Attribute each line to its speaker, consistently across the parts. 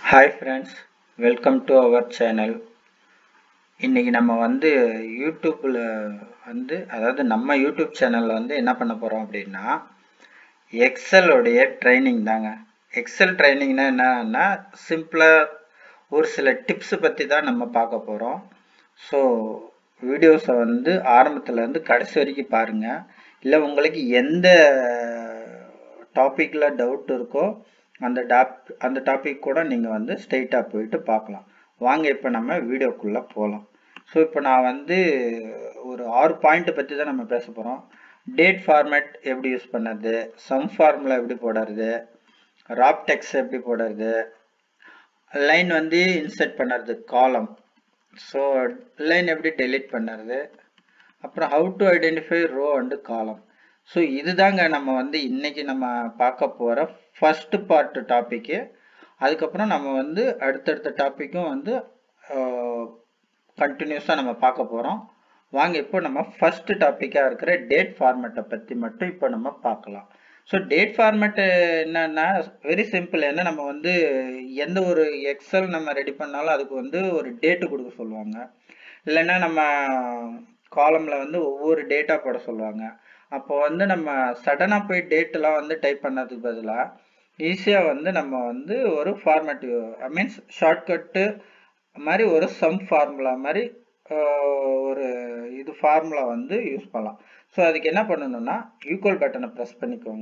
Speaker 1: hi friends welcome to our channel இன்றைக்கி நம்ம வந்து யூடியூப்பில் வந்து அதாவது நம்ம யூடியூப் சேனலில் வந்து என்ன பண்ண போகிறோம் அப்படின்னா எக்ஸலோடைய ட்ரைனிங் தாங்க எக்ஸல் ட்ரைனிங்னா என்னன்னா சிம்பிளாக ஒரு சில டிப்ஸு பற்றி தான் நம்ம பார்க்க போகிறோம் ஸோ வீடியோஸை வந்து ஆரம்பத்துலேருந்து கடைசி வரைக்கும் பாருங்கள் இல்லை உங்களுக்கு எந்த டாப்பிக்கில் டவுட் இருக்கோ அந்த டாப் அந்த டாபிக் கூட நீங்கள் வந்து ஸ்ட்ரெயிட்டாக போயிட்டு பார்க்கலாம் வாங்க இப்போ நம்ம வீடியோக்குள்ளே போகலாம் ஸோ இப்போ நான் வந்து ஒரு ஆறு பாயிண்ட்டை பற்றி தான் நம்ம பேச போகிறோம் டேட் ஃபார்மேட் எப்படி யூஸ் பண்ணுறது சம் ஃபார்முலா எப்படி போடுறது ராப் டெக்ஸ் எப்படி போடுறது லைன் வந்து இன்சர்ட் பண்ணுறது காலம் ஸோ லைன் எப்படி டெலிட் பண்ணுறது அப்புறம் how to identify row and column so இதுதாங்க நம்ம வந்து இன்னைக்கு நம்ம பார்க்க போகிற ஃபஸ்ட்டு பார்ட் டாப்பிக்கு அதுக்கப்புறம் நம்ம வந்து அடுத்தடுத்த டாப்பிக்கும் வந்து கண்டினியூஸாக நம்ம பார்க்க போகிறோம் வாங்க இப்போ நம்ம ஃபஸ்ட்டு டாப்பிக்காக இருக்கிற டேட் ஃபார்மேட்டை பற்றி மட்டும் இப்போ நம்ம பார்க்கலாம் ஸோ டேட் ஃபார்மேட்டு என்னன்னா வெரி சிம்பிள் என்ன நம்ம வந்து எந்த ஒரு எக்ஸல் நம்ம ரெடி பண்ணாலும் அதுக்கு வந்து ஒரு டேட்டு கொடுக்க சொல்லுவாங்க இல்லைன்னா நம்ம காலமில் வந்து ஒவ்வொரு டேட்டா போட சொல்லுவாங்க அப்போ வந்து நம்ம சடனாக போய் டேட்டெல்லாம் வந்து டைப் பண்ணதுக்கு பதிலாக ஈஸியாக வந்து நம்ம வந்து ஒரு ஃபார்மேட் ஐ மீன்ஸ் ஷார்ட்கட்டு மாதிரி ஒரு சம் ஃபார்முலா மாதிரி ஒரு இது ஃபார்முலா வந்து யூஸ் பண்ணலாம் ஸோ அதுக்கு என்ன பண்ணணும்னா ஈக்குவல் பட்டனை ப்ரெஸ் பண்ணிக்கோங்க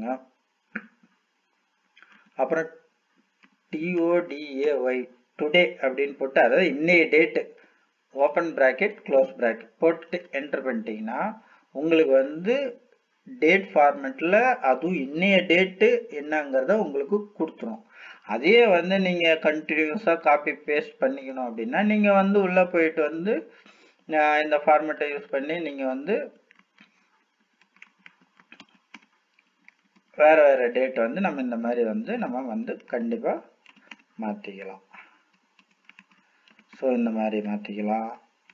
Speaker 1: அப்புறம் டிஓடிஏஒய் டுடே அப்படின்னு போட்டு அதாவது இன்னைய date open bracket close bracket போட்டுட்டு என்டர் பண்ணிட்டீங்கன்னா உங்களுக்கு வந்து டேட் ஃபார்மேட்டில் அதுவும் இன்னைய டேட்டு என்னங்கிறத உங்களுக்கு கொடுத்துரும் அதே வந்து நீங்கள் கண்டினியூஸாக காப்பி பேஸ்ட் பண்ணிக்கணும் அப்படின்னா நீங்கள் வந்து உள்ளே போயிட்டு வந்து இந்த ஃபார்மேட்டை யூஸ் பண்ணி நீங்கள் வந்து வேறு வேறு டேட் வந்து நம்ம இந்த மாதிரி வந்து நம்ம வந்து கண்டிப்பாக மாற்றிக்கலாம் ஸோ இந்த மாதிரி மாற்றிக்கலாம்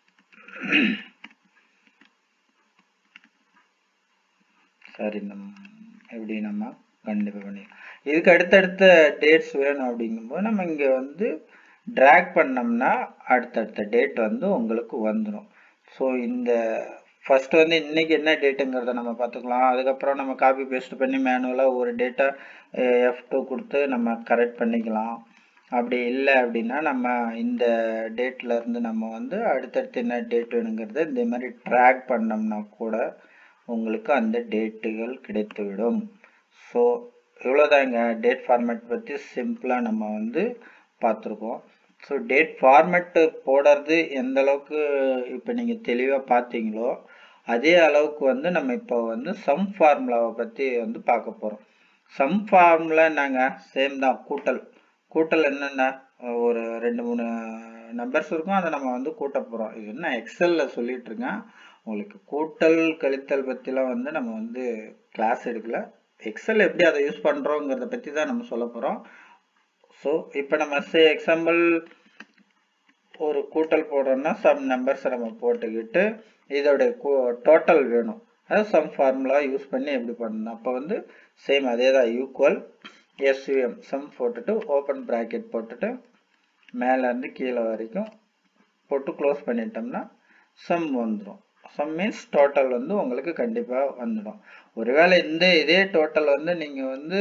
Speaker 1: சரி நம் எப்படி நம்ம கண்டிப்பாக பண்ணிக்கலாம் இதுக்கு அடுத்தடுத்த டேட்ஸ் வேணும் அப்படிங்கும்போது நம்ம இங்கே வந்து ட்ராக் பண்ணோம்னா அடுத்தடுத்த டேட் வந்து உங்களுக்கு வந்துடும் ஸோ இந்த ஃபஸ்ட்டு வந்து இன்றைக்கி என்ன டேட்டுங்கிறத நம்ம பார்த்துக்கலாம் அதுக்கப்புறம் நம்ம காப்பி பேஸ்ட் பண்ணி மேனுவலாக ஒரு டேட்டா எஃப் டூ கொடுத்து நம்ம கரெக்ட் பண்ணிக்கலாம் அப்படி இல்லை அப்படின்னா நம்ம இந்த டேட்டில் இருந்து நம்ம வந்து அடுத்தடுத்து என்ன டேட் வேணுங்கிறத இந்த மாதிரி ட்ராக் பண்ணோம்னா கூட உங்களுக்கு அந்த டேட்டுகள் கிடைத்துவிடும் ஸோ இவ்வளோதாங்க டேட் ஃபார்மேட் பற்றி சிம்பிளாக நம்ம வந்து பார்த்துருக்கோம் ஸோ டேட் ஃபார்மேட்டு போடுறது எந்த அளவுக்கு இப்போ நீங்கள் தெளிவாக பார்த்தீங்களோ அதே அளவுக்கு வந்து நம்ம இப்போ வந்து சம் ஃபார்முலாவை பற்றி வந்து பார்க்க போகிறோம் சம் ஃபார்முலா நாங்கள் சேம் தான் கூட்டல் கூட்டல் என்னென்ன ஒரு ரெண்டு மூணு நம்பர்ஸ் இருக்கும் அதை நம்ம வந்து கூட்ட போகிறோம் இது என்ன எக்ஸலில் சொல்லிட்டு இருக்கேன் உங்களுக்கு கூட்டல் கழித்தல் பற்றிலாம் வந்து நம்ம வந்து கிளாஸ் எடுக்கல எக்ஸல் எப்படி அதை யூஸ் பண்ணுறோங்கிறத பற்றி தான் நம்ம சொல்ல போகிறோம் ஸோ இப்போ நம்ம சே எக்ஸாம்பிள் ஒரு கூட்டல் போடுறோம்னா சம் நம்பர்ஸை நம்ம போட்டுக்கிட்டு இதோடைய டோட்டல் வேணும் அது சம் ஃபார்முலா யூஸ் பண்ணி எப்படி பண்ணணும் அப்போ வந்து சேம் அதே தான் ஈக்குவல் எஸ்யூஎம் சம் போட்டுட்டு ஓப்பன் ப்ராக்கெட் போட்டுட்டு மேலேருந்து கீழே வரைக்கும் போட்டு க்ளோஸ் பண்ணிட்டோம்னா சம் வந்துடும் சம் மீன்ஸ் டோட்டல் வந்து உங்களுக்கு கண்டிப்பாக வந்துடும் ஒருவேளை இந்த இதே டோட்டல் வந்து நீங்கள் வந்து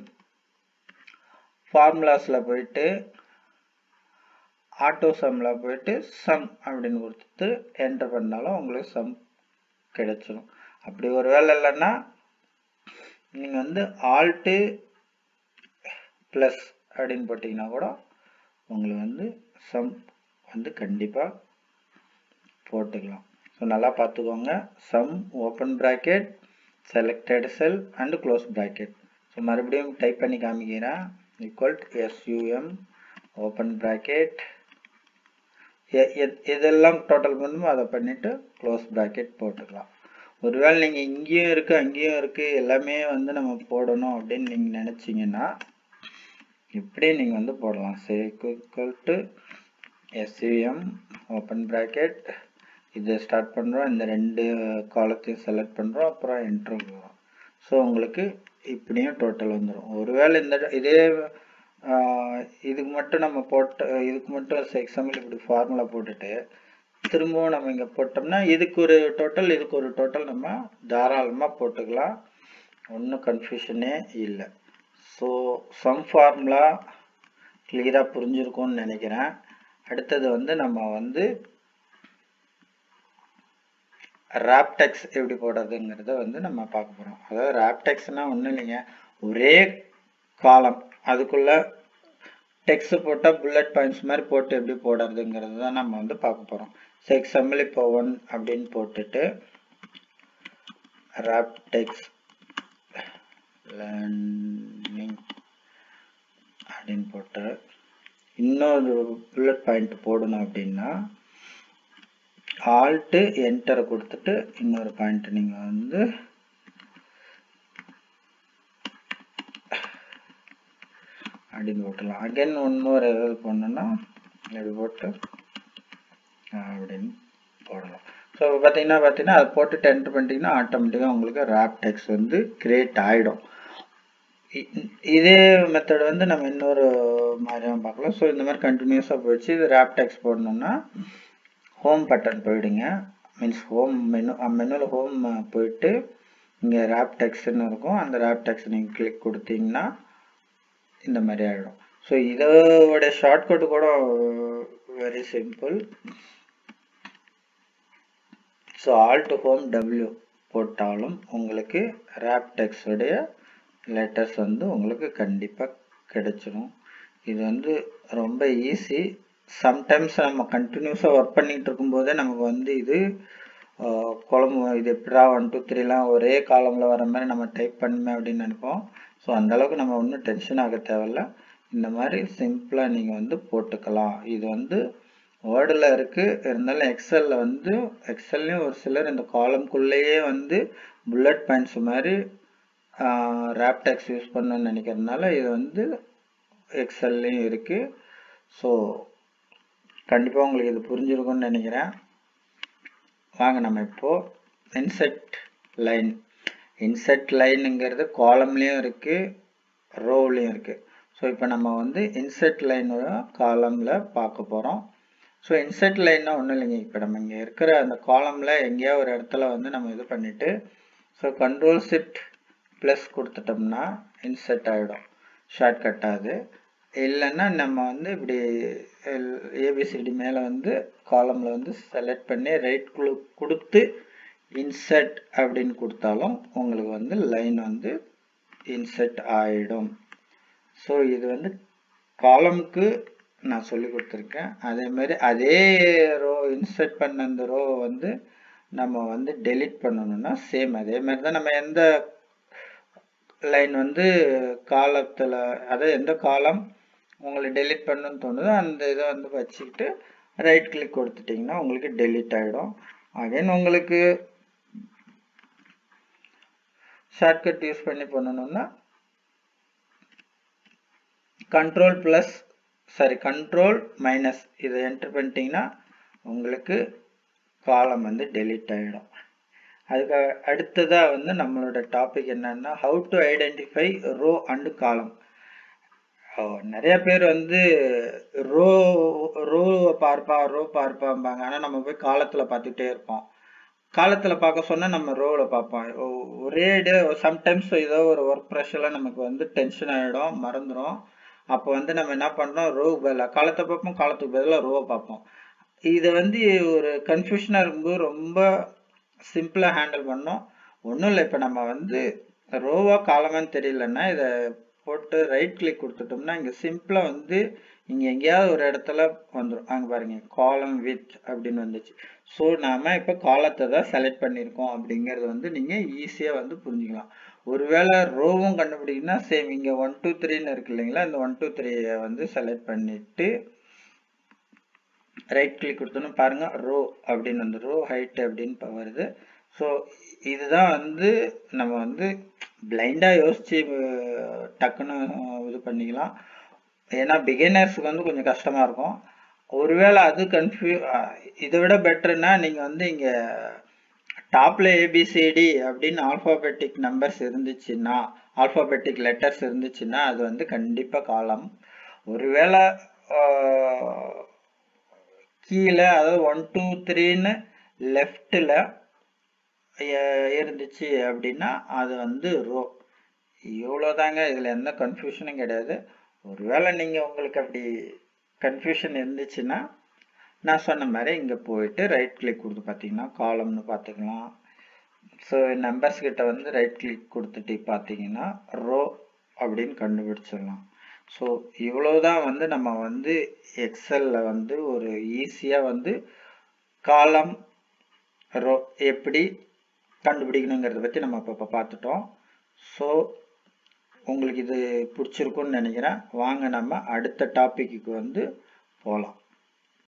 Speaker 1: ஃபார்முலாஸில் போயிட்டு ஆட்டோ சம்மில் போயிட்டு சம் அப்படின்னு கொடுத்து என்டர் பண்ணாலும் உங்களுக்கு சம் கிடைச்சிடும் அப்படி ஒரு வேலை இல்லைன்னா நீங்கள் வந்து ஆல்ட்டு ப்ளஸ் அப்படின்னு போட்டிங்கன்னா கூட உங்களுக்கு வந்து சம் வந்து கண்டிப்பாக போட்டுக்கலாம் ஸோ நல்லா பார்த்துக்கோங்க sum open bracket selected cell and close bracket so மறுபடியும் டைப் பண்ணி காமிக்கிறேன் ஈக்குவல் எஸ்யூஎம் ஓப்பன் ப்ராக்கெட் எதெல்லாம் டோட்டல் பண்ணுமோ அதை பண்ணிவிட்டு க்ளோஸ் ப்ராக்கெட் போட்டுக்கலாம் ஒருவேளை நீங்கள் இங்கேயும் இருக்குது அங்கேயும் இருக்குது எல்லாமே வந்து நம்ம போடணும் அப்படின்னு நீங்கள் நினச்சிங்கன்னா இப்படியே நீங்கள் வந்து போடலாம் equal to SUM open bracket இதை ஸ்டார்ட் பண்ணுறோம் இந்த ரெண்டு காலத்தையும் செலக்ட் பண்ணுறோம் அப்புறம் என்ட்ரு ஸோ உங்களுக்கு இப்படியும் டோட்டல் வந்துடும் ஒருவேளை இந்த இதே இதுக்கு மட்டும் நம்ம போட்ட இதுக்கு மட்டும் எக்ஸாம்பிள் இப்படி ஃபார்முலா போட்டுட்டு திரும்பவும் நம்ம இங்கே போட்டோம்னா இதுக்கு ஒரு டோட்டல் இதுக்கு ஒரு டோட்டல் நம்ம தாராளமாக போட்டுக்கலாம் ஒன்றும் கன்ஃபியூஷனே இல்லை ஸோ சம் ஃபார்முலா கிளியராக புரிஞ்சிருக்கும்னு நினைக்கிறேன் அடுத்தது வந்து நம்ம வந்து ராப்டெக்ஸ் எப்படி போடுறதுங்கிறத வந்து நம்ம பார்க்க போகிறோம் அதாவது ராப்டெக்ஸ்னால் ஒன்றும் இல்லைங்க ஒரே காலம் அதுக்குள்ள டெக்ஸ்ட் போட்டால் புல்லட் பாயிண்ட்ஸ் மாதிரி போட்டு எப்படி போடுறதுங்கிறது தான் நம்ம வந்து பார்க்க போகிறோம் ஸோ எக்ஸாம்பிள் இப்போ ஒன் அப்படின்னு போட்டுட்டு ராப்டெக்ஸ் லேர்னிங் அப்படின்னு போட்டு இன்னொரு புல்லட் பாயிண்ட் போடணும் அப்படின்னா ஆல்ட்டு என்டரை கொடுத்துட்டு இன்னொரு பாயிண்ட் நீங்கள் வந்து அப்படின்னு போட்டலாம் அகைன் இன்னொரு ஏதாவது பண்ணணும்னா இப்படி போட்டு அப்படின்னு போடலாம் ஸோ பார்த்தீங்கன்னா பார்த்தீங்கன்னா அதை போட்டு என்டர் பண்ணிட்டீங்கன்னா ஆட்டோமேட்டிக்காக உங்களுக்கு ரேப் டெக்ஸ் வந்து கிரியேட் ஆகிடும் இதே மெத்தட் வந்து நம்ம இன்னொரு மாதிரியும் பார்க்கலாம் ஸோ இந்த மாதிரி கண்டினியூஸாக போயிடுச்சு இது ரேப் டெக்ஸ் போடணுன்னா ஹோம் பட்டன் போயிடுங்க மீன்ஸ் ஹோம் மெனு மெனுவில் ஹோம் போயிட்டு இங்கே ரேப் டெக்ஸ்ட்னு இருக்கும் அந்த ரேப் டெக்ஸ்ட் நீங்கள் கிளிக் கொடுத்தீங்கன்னா இந்த மாதிரி ஆகிடும் ஸோ இதோட ஷார்ட்கட் கூட very simple so alt home W போட்டாலும் உங்களுக்கு ரேப் டெக்ஸோடைய லெட்டர்ஸ் வந்து உங்களுக்கு கண்டிப்பாக கிடைச்சிடும் இது வந்து ரொம்ப ஈஸி சம்டைம்ஸ் நம்ம கண்டினியூஸாக ஒர்க் பண்ணிகிட்டு இருக்கும்போதே நமக்கு வந்து இது குழம்பு இது எப்படா ஒன் டூ த்ரீலாம் ஒரே காலமில் வர மாதிரி நம்ம டைப் பண்ணுமே அப்படின்னு நினைப்போம் ஸோ அந்தளவுக்கு நம்ம ஒன்றும் டென்ஷன் ஆக தேவையில்ல இந்த மாதிரி சிம்பிளாக நீங்கள் வந்து போட்டுக்கலாம் இது வந்து வேர்டில் இருக்குது இருந்தாலும் எக்ஸலில் வந்து எக்ஸல்லையும் ஒரு சிலர் இந்த காலம்குள்ளேயே வந்து புல்லட் பாயிண்ட்ஸ் மாதிரி ரேப்டெக்ஸ் யூஸ் பண்ணணும்னு நினைக்கிறதுனால இது வந்து எக்ஸல்லையும் இருக்குது ஸோ கண்டிப்பாக உங்களுக்கு இது புரிஞ்சிருக்கும்னு நினைக்கிறேன் வாங்க நம்ம இப்போது இன்செட் லைன் இன்செட் லைனுங்கிறது காலம்லேயும் இருக்குது ரோவ்லேயும் இருக்குது ஸோ இப்போ நம்ம வந்து இன்செட் லைனோட காலமில் பார்க்க போகிறோம் ஸோ இன்செட் லைன்னா ஒன்றும் இல்லைங்க இப்போ நம்ம இங்கே இருக்கிற அந்த காலமில் எங்கேயோ ஒரு இடத்துல வந்து நம்ம இது பண்ணிவிட்டு ஸோ கண்ட்ரோல் ஷிஃப்ட் ப்ளஸ் கொடுத்துட்டோம்னா இன்செட் ஆகிடும் ஷார்ட்கட் ஆகுது இல்லைன்னா நம்ம வந்து இப்படி ஏபிசிடி மேலே வந்து காலமில் வந்து செலக்ட் பண்ணி ரைட் குழு கொடுத்து இன்செட் அப்படின்னு கொடுத்தாலும் உங்களுக்கு வந்து லைன் வந்து இன்செட் ஆகிடும் ஸோ இது வந்து காலமுக்கு நான் சொல்லி கொடுத்துருக்கேன் அதே மாதிரி அதே ரோ இன்செர்ட் பண்ண அந்த ரோ வந்து நம்ம வந்து டெலிட் பண்ணணும்னா சேம் அதே மாதிரி தான் நம்ம எந்த லைன் வந்து காலத்தில் அதாவது எந்த காலம் உங்களுக்கு டெலிட் பண்ணணும்னு தோணுதோ அந்த இதை வந்து வச்சுக்கிட்டு ரைட் கிளிக் கொடுத்துட்டிங்கன்னா உங்களுக்கு டெலிட் ஆகிடும் அகைன் உங்களுக்கு ஷார்ட்கட் யூஸ் பண்ணி பண்ணணும்னா control plus sorry control minus இதை என்டர் பண்ணிட்டீங்கன்னா உங்களுக்கு காலம் வந்து டெலிட் ஆகிடும் அதுக்கு அடுத்ததாக வந்து நம்மளோட டாபிக் என்னன்னா how to identify row and column நிறைய பேர் வந்து ரோ ரோவை பார்ப்பா ரோ பார்ப்பாம்பாங்க ஆனால் நம்ம போய் காலத்தில் பார்த்துட்டே இருப்போம் காலத்தில் பார்க்க சொன்னால் நம்ம ரோவில் பார்ப்போம் ஒரே டே சம்டைம்ஸ் ஏதோ ஒரு ஒர்க் ப்ரெஷரில் நமக்கு வந்து டென்ஷன் ஆகிடும் மறந்துடும் அப்போ வந்து நம்ம என்ன பண்ணுறோம் ரோ பதிலாக காலத்தை பார்ப்போம் காலத்துக்கு பதிலாக ரோவை பார்ப்போம் இது வந்து ஒரு கன்ஃபியூஷனாக இருக்கும்போது ரொம்ப சிம்பிளாக ஹேண்டில் பண்ணோம் ஒன்றும் இல்லை இப்போ நம்ம வந்து ரோவா காலமான்னு தெரியலன்னா இதை போட்டு ரைட் கிளிக் கொடுத்துட்டோம்னா இங்கே சிம்பிளாக வந்து இங்கே எங்கேயாவது ஒரு இடத்துல வந்துடும் அங்கே பாருங்க காலம் வித் அப்படின்னு வந்துச்சு ஸோ நாம் இப்போ காலத்தை தான் செலக்ட் பண்ணியிருக்கோம் அப்படிங்கிறது வந்து நீங்கள் ஈஸியாக வந்து புரிஞ்சுக்கலாம் ஒருவேளை ரோவும் கண்டுபிடிக்கணும்னா சேம் இங்கே ஒன் டூ த்ரீன்னு இருக்கு இல்லைங்களா இந்த ஒன் டூ த்ரீயை வந்து செலக்ட் பண்ணிவிட்டு ரைட் கிளிக் கொடுத்தோன்னு பாருங்கள் ரோ அப்படின்னு வந்து ரோ ஹைட் அப்படின்னு வருது ஸோ இதுதான் வந்து நம்ம வந்து பிளைண்டாக யோசித்து டக்குன்னு இது பண்ணிக்கலாம் ஏன்னா பிகினர்ஸுக்கு வந்து கொஞ்சம் கஷ்டமாக இருக்கும் ஒருவேளை அது கன்ஃபியூ இதை விட பெட்டர்னா நீங்கள் வந்து இங்கே டாப்பில் ஏபிசிடி அப்படின்னு ஆல்ஃபாபெட்டிக் நம்பர்ஸ் இருந்துச்சுன்னா ஆல்ஃபாபெட்டிக் லெட்டர்ஸ் இருந்துச்சுன்னா அது வந்து கண்டிப்பாக காலம் ஒருவேளை கீழே அதாவது ஒன் டூ த்ரீன்னு லெஃப்டில் இருந்துச்சு அப்படின்னா அது வந்து ரோ இவ்வளோதாங்க இதில் எந்த கன்ஃபியூஷனும் கிடையாது ஒருவேளை நீங்கள் உங்களுக்கு அப்படி கன்ஃபியூஷன் இருந்துச்சுன்னா நான் சொன்ன மாதிரி இங்கே போயிட்டு ரைட் கிளிக் கொடுத்து பார்த்தீங்கன்னா காலம்னு பார்த்துக்கலாம் ஸோ நம்பர்ஸ் கிட்ட வந்து ரைட் கிளிக் கொடுத்துட்டு பார்த்தீங்கன்னா ரோ அப்படின்னு கண்டுபிடிச்சிடலாம் ஸோ இவ்வளோதான் வந்து நம்ம வந்து எக்ஸலில் வந்து ஒரு ஈஸியாக வந்து காலம் ரோ எப்படி கண்டுபிடிக்கணுங்கிறத பற்றி நம்ம இப்போ இப்போ பார்த்துட்டோம் ஸோ உங்களுக்கு இது பிடிச்சிருக்குன்னு நினைக்கிறேன் வாங்க நம்ம அடுத்த டாப்பிக்கு வந்து போகலாம்